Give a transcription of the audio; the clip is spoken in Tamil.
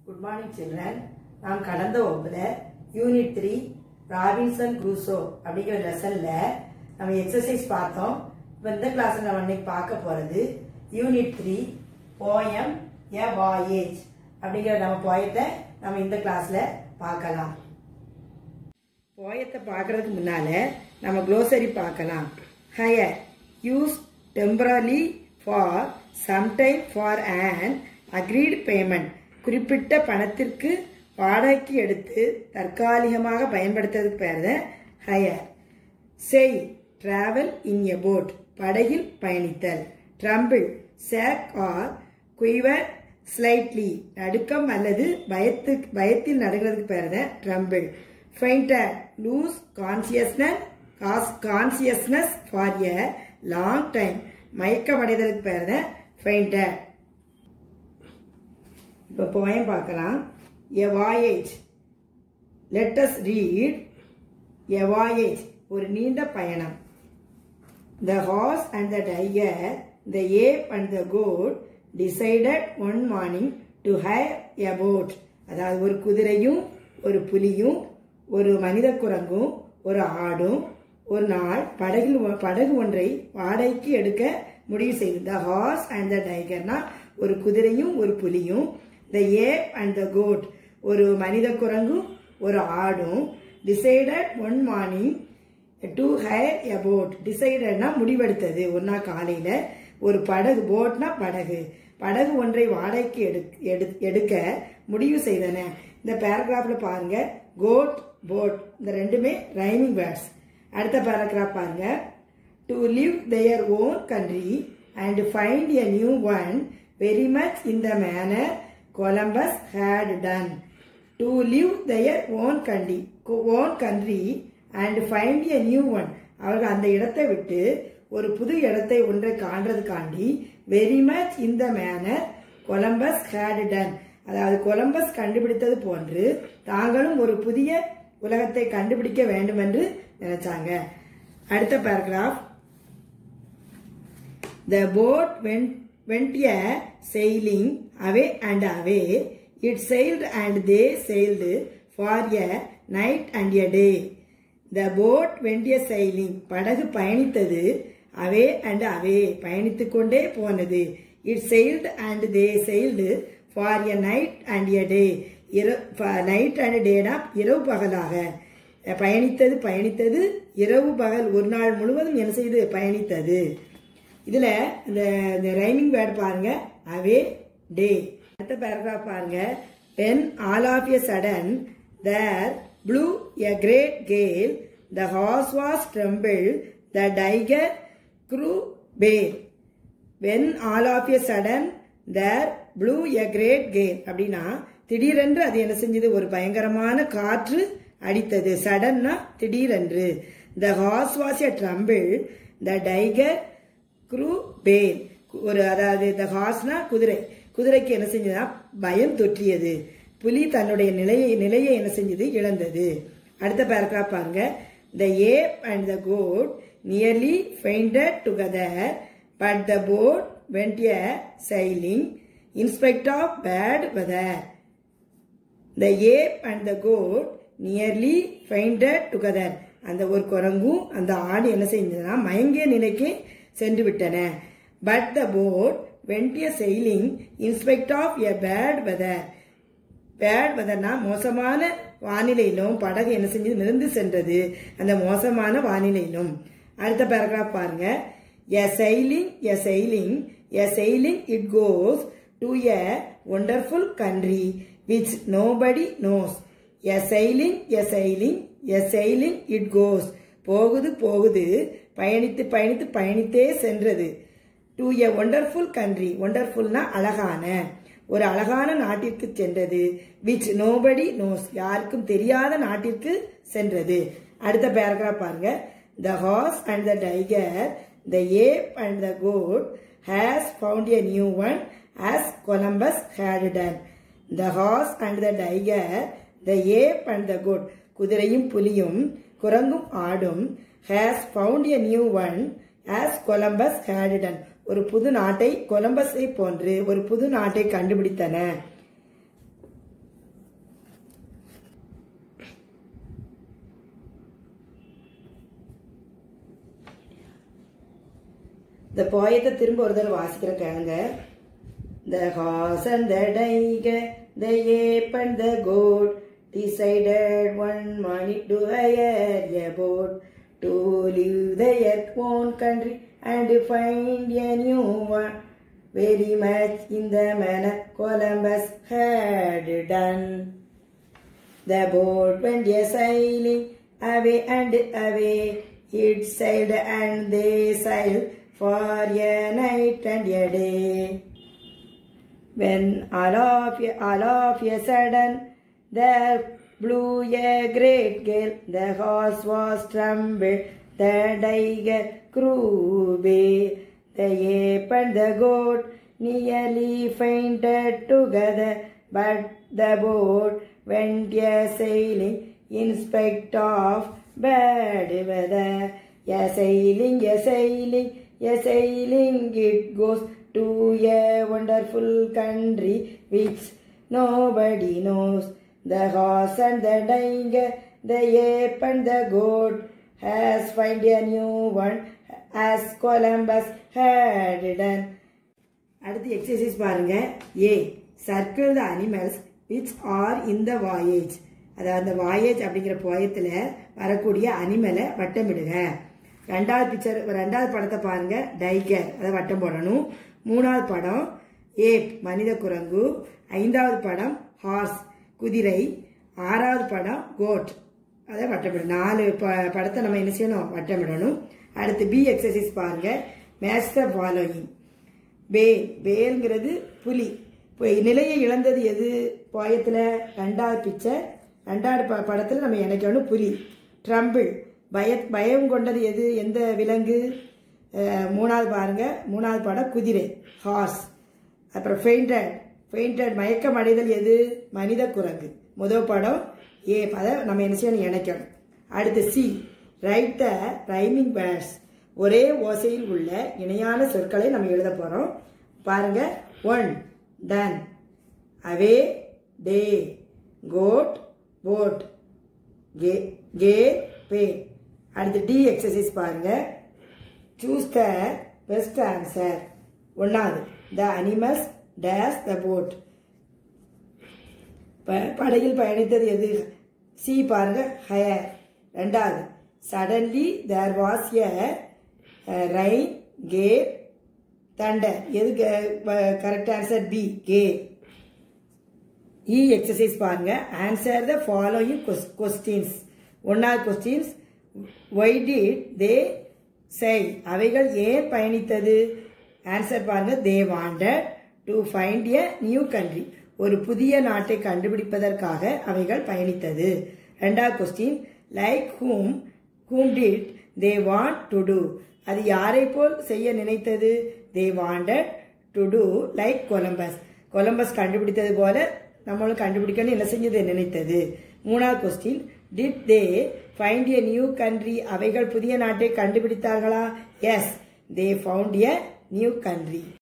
குட் மார்னிங் சில்ட்ரன் நாம் கடந்த வகுப்புல யூனிட் த்ரீ ராபின்சன் குரூசோ அப்படிங்கிற லெசன்ல நம்ம எக்ஸசைஸ் பார்த்தோம் இப்போ இந்த கிளாஸ்ல நம்ம இன்னைக்கு பார்க்க போறது unit three poem a voyage அப்படிங்கிற நம்ம போயத்தை நம்ம இந்த கிளாஸ்ல பார்க்கலாம் போயத்தை பார்க்கறதுக்கு முன்னால நம்ம க்ளோசரி பார்க்கலாம் hire use temporarily for sometime for an agreed payment குறிப்பிட்ட பணத்திற்கு வாடகைக்கு எடுத்து தற்காலிகமாக பயன்படுத்துறதுக்கு பேர் தான் ஹயர் செய் டிராவல் இன் எ போட் படகில் பயணித்தல் tremble shake or quiver slightly நடுக்கம் அல்லது பயத்து பயத்தில் நடுங்கிறதுக்கு பேர் தான் tremble fainted lose consciousness consciousness for a long time மயக்கமடைதலுக்கு பேர் தான் ஃபைண்டர் இப்போ போயம் பார்க்கலாம் a voyage let's read a voyage ஒரு நீண்ட பயணம் The horse and the tiger, the ape and the goat decided one morning to hire a boat. அதாவது ஒரு குதிரையும் ஒரு புலியும் ஒரு மனித குரங்கும் ஒரு ஆடும் ஒரு நாள் படகில் ஒ- படகு ஒன்றை வாடகைக்கு எடுக்க முடிவு செய்து த ஹார்ஸ் அண்ட் த டைகர்னா ஒரு குதிரையும் ஒரு புலியும் த ஏப் அண்ட் த கோட் ஒரு மனித குரங்கும் ஒரு ஆடும் decided one morning to hire a boat டிசைடட்னா முடிவெடுத்தது ஒரு நாள் காலையில ஒரு படகு போட்னா படகு படகு ஒன்றை வாடகைக்கு எடு எடு- எடுக்க முடிவு செய்தன இந்த பேராகிராஃப்ல பாருங்க கோட் போட் இந்த ரெண்டுமே ரைமிங் வேர்ட்ஸ் அடுத்த பேராகிராஃப் பாருங்க to live their own country and find a new one very much in the manner Columbus had done to live their own country own country and find a new one அவர்கள் அந்த இடத்தை விட்டு ஒரு புது இடத்தை ஒன்றை காண்றதுக்காண்டி வெரி மச் இந்த மேனர் கொலம்பஸ் ஹேட் டன் அதாவது கொலம்பஸ் கண்டுபிடித்தது போன்று தாங்களும் ஒரு புதிய உலகத்தை கண்டுபிடிக்க வேண்டும் என்று நினைச்சாங்க அடுத்த paragraph The boat went, went a sailing away and away. It sailed and they sailed for a night and a day. The boat went a sailing. படகு பயணித்தது அவே அண்ட் அவே பயணித்துக் கொண்டே போனது it sailed and they sailed for a night and a day. Night and டேனா இரவு பகலாக பயணித்தது பயணித்தது இரவு பகல் ஒரு நாள் முழுவதும் என்ன செய்து பயணித்தது இதுல இந்த இந்த ரைமிங் வேர்ட் பாருங்க அவே டே அடுத்த பேராகிராஃப் பாருங்க when all of a sudden there blew a great gale the horse was tremble the tiger grew pale when all of a sudden there blew a great gale அப்படின்னா திடீரென்று அது என்ன செஞ்சது ஒரு பயங்கரமான காற்று அடித்தது சடன்னா திடீரென்று the horse was a tremble the tiger grew pale ஒரு அதாவது த ஹார்ஸ்னா குதிரை குதிரைக்கு என்ன செஞ்சதுன்னா பயம் தொற்றியது புலி தன்னுடைய நிலையை நிலையை என்ன செஞ்சது இழந்தது அடுத்த பேராகிராஃப் பாருங்க the ape and the goat nearly fainted together but the boat went a sailing in spite of bad weather the ape and the goat nearly fainted together அந்த ஒரு குரங்கும் அந்த ஆடு என்ன செஞ்சதுன்னா மயங்கிய நிலைக்கு சென்று விட்டன but the boat went a sailing in spite of a bad weather bad வெதர்னா மோசமான வானிலையிலும் படகு என்ன செஞ்சது மிதந்து சென்றது அந்த மோசமான வானிலையிலும் அடுத்த பேராகிராஃப் பாருங்க a sailing a sailing a sailing it goes to a wonderful country which nobody knows a sailing a sailing a sailing it goes போகுது போகுது பயணித்து பயணித்து பயணித்தே சென்றது டு எ ஒண்டர்ஃபுல் கண்ட்ரி ஒண்டர்ஃபுல்னா அழகான ஒரு அழகான நாட்டிற்கு சென்றது விச் நோபடி நோஸ் யாருக்கும் தெரியாத நாட்டிற்கு சென்றது அடுத்த பேராகிராஃப் பாருங்க the horse and the tiger the ape and the goat has found a new one as Columbus had done the horse and the tiger the ape and the goat குதிரையும் புலியும் குரங்கும் ஆடும் has found a new one as Columbus had done ஒரு புது நாட்டை கொலம்பஸை போன்று ஒரு புது நாட்டை கண்டுபிடித்தன இந்த போயத்தை திரும்ப ஒரு தடவை வாசிக்கிற கேளுங்க The horse and the tiger, the ape and the goat decided one morning to hire a boat to leave their own country and find a new one. Very much in the manner Columbus had done. The boat went a sailing away and away. It sailed and they sailed for a night and a day. When all of a, all of a sudden there blew a great gale, the horse was trembled, the tiger grew bay, the ape and the goat nearly fainted together, but the boat went a sailing in spite of bad weather. A sailing, a sailing, a sailing it goes to a wonderful country which nobody knows. The horse and the tiger, the ape and the goat has found a new one as Columbus had done. அடுத்து எக்ஸசைஸ் பாருங்க A circle the animals which are in the voyage அதாவது அந்த வாயேஜ் அப்படிங்கிற போயத்தில் வரக்கூடிய அனிமலை வட்டமிடுங்க ரெண்டாவது பிக்சர் ரெண்டாவது படத்தை பாருங்க டைகர் அதை வட்டம் போடணும் மூணாவது படம் ஏப் மனித குரங்கு ஐந்தாவது படம் ஹார்ஸ் குதிரை ஆறாவது படம் கோட் அதை வட்டமிடணும் நாலு ப படத்தை நம்ம என்ன செய்யணும் வட்டமிடணும் அடுத்து பி எக்ஸசைஸ் பாருங்க மேட்ச் த ஃபாலோயிங் வேல் வேல்ங்கிறது புலி இப்போ நிலையை இழந்தது எது போயத்தில் ரெண்டாவது பிக்சர் ரெண்டாவது ப படத்தில் நம்ம இணைக்கணும் புலி ட்ரம்பிள் பய பயம் கொண்டது எது எந்த விலங்கு அஹ், மூணாவது பாருங்க மூணாவது படம் குதிரை ஹார்ஸ் அப்புறம் ஃபெயிண்டட் ஃபெயிண்டட் மயக்கம் அடைதல் எது மனித குரங்கு முதல் படம் ஏ அதை நம்ம என்ன செய்யணும் இணைக்கணும் அடுத்து C write the rhyming words ஒரே ஓசையில் உள்ள இணையான சொற்களை நம்ம எழுத போகிறோம் பாருங்க one done away day goat boat கே கே பே அடுத்து டி எக்ஸசைஸ் பாருங்க சூஸ் த பெஸ்ட் ஆன்சர் ஒன்றாவது the animals days the boat படகில் பயணித்தது எது சி பாருங்க ஹயர் ரெண்டாவது suddenly there was a rain கே தண்டர் எது கரெக்ட் ஆன்சர் பி கே இ எக்ஸசைஸ் பாருங்க ஆன்சர் த ஃபாலோயிங் கொஸ்டின்ஸ் ஒன்னாவது questions why did they sail அவைகள் ஏன் பயணித்தது ஆன்சர் பாருங்க they wanted to find a new country ஒரு புதிய நாட்டை கண்டுபிடிப்பதற்காக அவைகள் பயணித்தது ரெண்டாவது question like whom whom did they want to do அது யாரை போல் செய்ய நினைத்தது they wanted to do like Columbus Columbus கண்டுபிடித்தது போல நம்மளும் கண்டுபிடிக்கணும்னு என்ன செஞ்சது நினைத்தது மூணாவது question did they find a new country அவைகள் புதிய நாட்டை கண்டுபிடித்தார்களா yes they found a new country